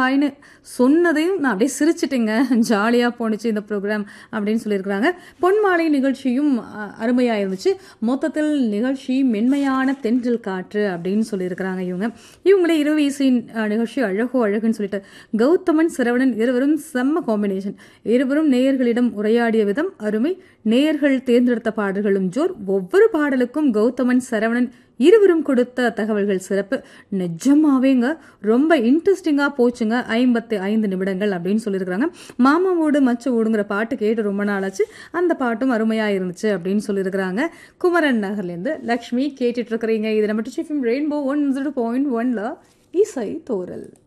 ஹாய்னு சொன்னதையும் நான் அப்படியே சிரிச்சிட்டேங்க ஜாலியாக போணுச்சு இந்த ப்ரோக்ராம் அப்படின்னு சொல்லியிருக்கிறாங்க பொன்மாலை நிகழ்ச்சியும் அ- அருமையா இருந்துச்சு மொத்தத்தில் நிகழ்ச்சி மென்மையான தென்றல் காற்று அப்படின்னு சொல்லியிருக்கிறாங்க இவங்க இவங்களே இரவு இசை அஹ், நிகழ்ச்சி அழகோ அழகுன்னு சொல்லிட்டு கௌதமன் சரவணன் இருவரும் செம்ம காம்பினேஷன் இருவரும் நேயர்களிடம் உரையாடிய விதம் அருமை நேயர்கள் தேர்ந்தெடுத்த பாடல்களும் ஜோர் ஒவ்வொரு பாடலுக்கும் கௌதமன் சரவணன் இருவரும் கொடுத்த தகவல்கள் சிறப்பு நிஜமாவேங்க ரொம்ப இன்ட்ரெஸ்டிங்காக போச்சுங்க ஐம்பத்தி ஐந்து நிமிடங்கள் அப்படின்னு சொல்லியிருக்கிறாங்க மாமா ஓடு மச்ச ஓடுங்கிற பாட்டு கேட்டு ரொம்ப நாளாச்சு அந்த பாட்டும் அருமையாக இருந்துச்சு அப்படின்னு சொல்லியிருக்கிறாங்க குமரன் நகர்லேருந்து லக்ஷ்மி கேட்டுட்டு இருக்கிறீங்க இது நம்ம டிஃபிம் ரெயின்போ ஒன் ஜீரோ பாயிண்ட் ஒன்ல இசை தோரல்